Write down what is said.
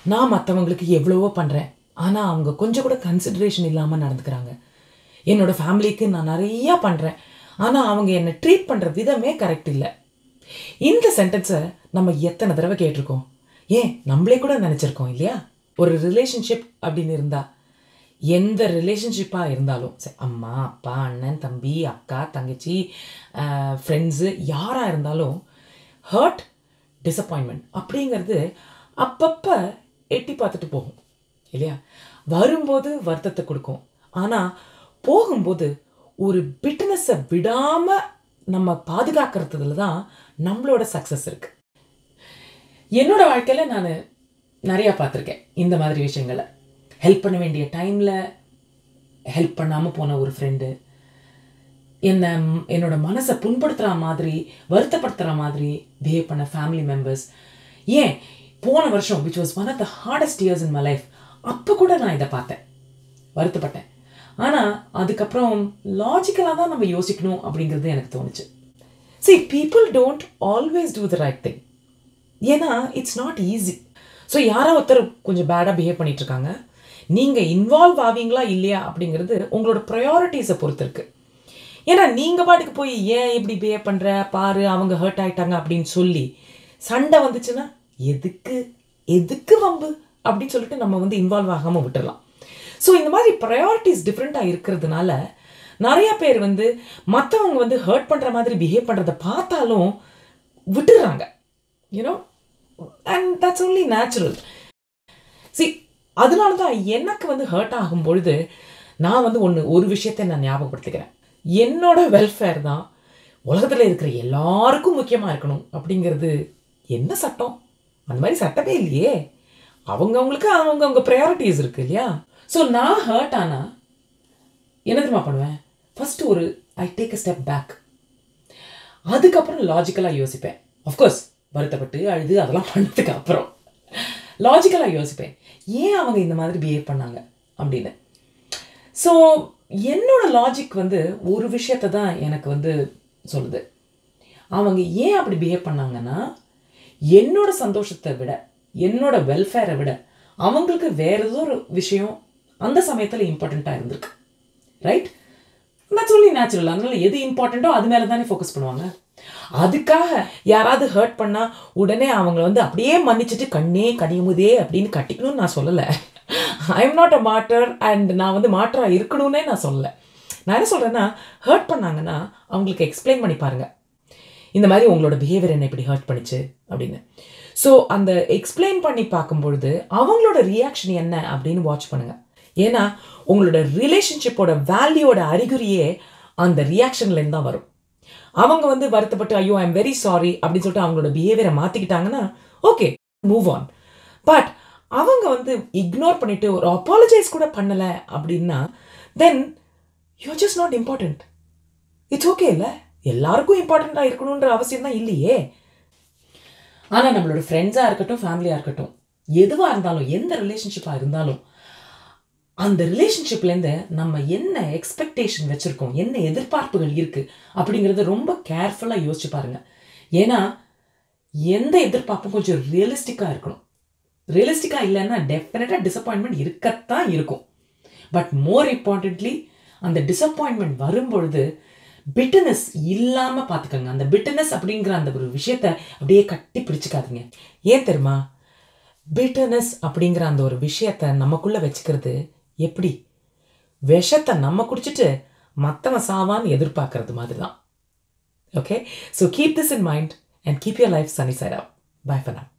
நான் மற்றவங்களுக்கு எவ்வளவோ பண்ணுறேன் ஆனால் அவங்க கொஞ்சம் கூட கன்சிடரேஷன் இல்லாமல் நடந்துக்கிறாங்க என்னோட ஃபேமிலிக்கு நான் நிறையா பண்ணுறேன் ஆனால் அவங்க என்னை ட்ரீட் பண்ணுற விதமே கரெக்ட் இல்லை இந்த சென்டென்ஸை நம்ம எத்தனை தடவை கேட்டிருக்கோம் ஏன் நம்மளே கூட நினச்சிருக்கோம் இல்லையா ஒரு ரிலேஷன்ஷிப் அப்படின்னு இருந்தா எந்த ரிலேஷன்ஷிப்பாக இருந்தாலும் சரி அம்மா அப்பா அண்ணன் தம்பி அக்கா தங்கச்சி ஃப்ரெண்ட்ஸு யாராக இருந்தாலும் ஹர்ட் டிசப்பாயின்மெண்ட் அப்படிங்கிறது அப்பப்போ எட்டி பார்த்துட்டு போகும் இல்லையா வரும்போது வருத்தத்தை கொடுக்கும் ஆனால் போகும்போது ஒரு பிட்னஸை விடாமல் நம்ம பாதுகாக்கிறதுல தான் நம்மளோட சக்ஸஸ் இருக்குது என்னோட வாழ்க்கையில் நான் நிறையா பார்த்துருக்கேன் இந்த மாதிரி விஷயங்களை ஹெல்ப் பண்ண வேண்டிய டைமில் ஹெல்ப் பண்ணாமல் போன ஒரு ஃப்ரெண்டு என்னை என்னோட மனசை புண்படுத்துகிற மாதிரி வருத்தப்படுத்துகிற மாதிரி பிஹேவ் பண்ண ஃபேமிலி மெம்பர்ஸ் ஏன் போன வருஷம் which was one of the hardest years in my life அப்போ கூட நான் இதை பார்த்தேன் வருத்தப்பட்டேன் ஆனால் அதுக்கப்புறம் லாஜிக்கலாக தான் நம்ம யோசிக்கணும் அப்படிங்கிறது எனக்கு தோணுச்சு see people don't always do the right thing ஏன்னா இட்ஸ் நாட் ஈஸி ஸோ யாரோ ஒருத்தர் கொஞ்சம் பேடாக பிஹேவ் பண்ணிட்டு இருக்காங்க நீங்கள் இன்வால்வ் ஆவீங்களா இல்லையா அப்படிங்கிறது உங்களோட ப்ரையாரிட்டிஸை பொறுத்து இருக்கு ஏன்னா நீங்கள் பாட்டுக்கு போய் ஏன் இப்படி பிஹேவ் பண்ணுற பாரு அவங்க ஹர்ட் ஆயிட்டாங்க அப்படின்னு சொல்லி சண்டை வந்துச்சுன்னா எதுக்கு எதுக்கு வம்பு அப்படின்னு சொல்லிட்டு நம்ம வந்து இன்வால்வ் ஆகாமல் விட்டுறலாம் ஸோ இந்த மாதிரி ப்ரையாரிட்டிஸ் டிஃப்ரெண்ட்டாக இருக்கிறதுனால நிறைய பேர் வந்து மற்றவங்க வந்து ஹர்ட் பண்ணுற மாதிரி பிஹேவ் பண்ணுறத பார்த்தாலும் விட்டுடுறாங்க you know and that's only natural see அதனால தான் எனக்கு வந்து ஹர்ட் ஆகும் பொழுது நான் வந்து ஒன்று ஒரு விஷயத்தை நான் ஞாபகப்படுத்திக்கிறேன் என்னோட வெல்ஃபேர் தான் உலகத்தில் இருக்கிற எல்லாருக்கும் முக்கியமாக இருக்கணும் அப்படிங்கிறது என்ன சட்டம் அந்த மாதிரி சட்டமே இல்லையே அவங்கவுங்களுக்கு அவங்கவுங்க ப்ரையாரிட்டிஸ் இருக்கு இல்லையா ஸோ நான் ஹர்ட் ஆனா என்ன தெரியுமா பண்ணுவேன் ஃபர்ஸ்ட் ஒரு I take a step back அதுக்கப்புறம் லாஜிக்கலாக யோசிப்பேன் அஃப்கோர்ஸ் வருத்தப்பட்டு அழுது அதெல்லாம் பண்ணதுக்கு அப்புறம் லாஜிக்கலாக யோசிப்பேன் ஏன் அவங்க இந்த மாதிரி பிஹேவ் பண்ணாங்க அப்படின்னு ஸோ என்னோட லாஜிக் வந்து ஒரு விஷயத்தை தான் எனக்கு வந்து சொல்லுது அவங்க ஏன் அப்படி பிஹேவ் பண்ணாங்கன்னா என்னோட சந்தோஷத்தை விட என்னோட வெல்ஃபேரை விட அவங்களுக்கு வேற ஏதோ ஒரு விஷயம் அந்த சமயத்தில் இம்பார்ட்டண்ட்டாக இருந்திருக்கு ரைட் தட்ஸ் ஒன்லி நேச்சுரல் அதனால எது இம்பார்ட்டண்ட்டோ அது மேலே தானே ஃபோக்கஸ் பண்ணுவாங்க அதுக்காக யாராவது ஹர்ட் பண்ணால் உடனே அவங்கள வந்து அப்படியே மன்னிச்சுட்டு கண்ணே கனியுமுதே அப்படின்னு கட்டிக்கணும்னு நான் சொல்லலை I am not a martyr and நான் வந்து மாற்றா இருக்கணும்னே நான் சொல்லலை நான் என்ன சொல்கிறேன்னா ஹர்ட் பண்ணாங்கன்னா அவங்களுக்கு எக்ஸ்பிளைன் பண்ணி பாருங்க இந்த மாதிரி உங்களோட பிஹேவியர் என்ன இப்படி ஹர்ட் பண்ணிச்சு அப்படின்னு ஸோ அந்த எக்ஸ்பிளைன் பண்ணி பார்க்கும்பொழுது அவங்களோட ரியாக்ஷன் என்ன அப்படின்னு வாட்ச் பண்ணுங்க ஏன்னா உங்களோட ரிலேஷன்ஷிப்போட வேல்யூவோட அறிகுறியே அந்த ரியாக்ஷன்லேருந்து தான் வரும் அவங்க வந்து வருத்தப்பட்டு ஐயோ ஐ எம் வெரி சாரி அப்படின்னு சொல்லிட்டு அவங்களோட பிஹேவியரை மாற்றிக்கிட்டாங்கன்னா ஓகே மூவ் ஆன் பட் அவங்க வந்து இக்னோர் பண்ணிட்டு ஒரு அப்பாலஜைஸ் கூட பண்ணலை அப்படின்னா then you just not important it's okay இல்லை எல்லாருக்கும் இம்பார்ட்டண்ட்டாக இருக்கணுன்ற அவசியம் தான் இல்லையே ஆனால் நம்மளோட ஃப்ரெண்ட்ஸாக இருக்கட்டும் ஃபேமிலியாக இருக்கட்டும் எதுவாக இருந்தாலும் எந்த ரிலேஷன்ஷிப்பாக இருந்தாலும் அந்த ரிலேஷன்ஷிப்லேருந்து நம்ம என்ன எக்ஸ்பெக்டேஷன் வச்சுருக்கோம் என்ன எதிர்பார்ப்புகள் இருக்குது அப்படிங்கிறத ரொம்ப கேர்ஃபுல்லாக யோசிச்சு பாருங்க ஏன்னா எந்த எதிர்பார்ப்பும் கொஞ்சம் ரியலிஸ்டிக்காக இருக்கணும் ரியலிஸ்டிக்காக இல்லைன்னா டெஃபினட்டாக டிசப்பாயின்மெண்ட் இருக்கத்தான் இருக்கும் பட் மோர் இம்பார்ட்டன்ட்லி அந்த டிசப்பாயின்மெண்ட் வரும்பொழுது பிட்டனஸ் இல்லாமல் பார்த்துக்கோங்க அந்த பிட்டனஸ் அப்படிங்கிற அந்த ஒரு விஷயத்த அப்படியே கட்டி பிடிச்சிக்காதீங்க ஏன் தெரியுமா பிட்டனஸ் அப்படிங்கிற அந்த ஒரு விஷயத்த நமக்குள்ளே வச்சுக்கிறது எப்படி விஷத்தை நம்ம குடிச்சிட்டு மற்றவன் சாவான்னு எதிர்பார்க்கறது மாதிரி தான் okay so keep this in mind and keep your life sunny side up bye for now